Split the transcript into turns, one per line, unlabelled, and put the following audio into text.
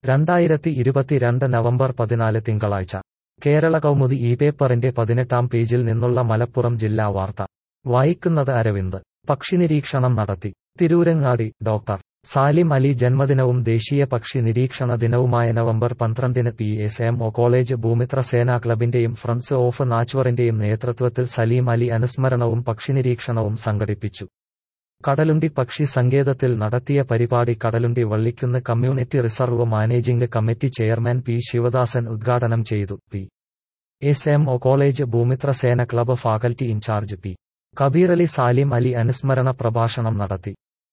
രണ്ടായിരത്തി ഇരുപത്തിരണ്ട് നവംബർ പതിനാല് തിങ്കളാഴ്ച കേരള കൗമുദി ഈ പേപ്പറിന്റെ പതിനെട്ടാം പേജിൽ നിന്നുള്ള മലപ്പുറം ജില്ലാ വാർത്ത വായിക്കുന്നത് അരവിന്ദ് പക്ഷിനിരീക്ഷണം നടത്തി തിരൂരങ്ങാടി ഡോക്ടർ സാലിം അലി ജന്മദിനവും ദേശീയ പക്ഷി നിരീക്ഷണ ദിനവുമായ നവംബർ പന്ത്രണ്ടിന് P S M O college Bhoomithra Sena ക്ലബിന്റെയും ഫ്രണ്ട്സ് ഓഫ് നാച്ചുറന്റെയും നേതൃത്വത്തിൽ സലീം അലി അനുസ്മരണവും പക്ഷിനിരീക്ഷണവും സംഘടിപ്പിച്ചു കടലുണ്ടി പക്ഷി സങ്കേതത്തിൽ നടത്തിയ പരിപാടി Kadalundi Vallikkunnu community reserve managing committee chairman P Sivadasan ഉദ്ഘാടനം ചെയ്തു P S M O college Bhoomithra Sena club faculty in charge P Kabeer Ali Salim Ali അനുസ്മരണ പ്രഭാഷണം നടത്തി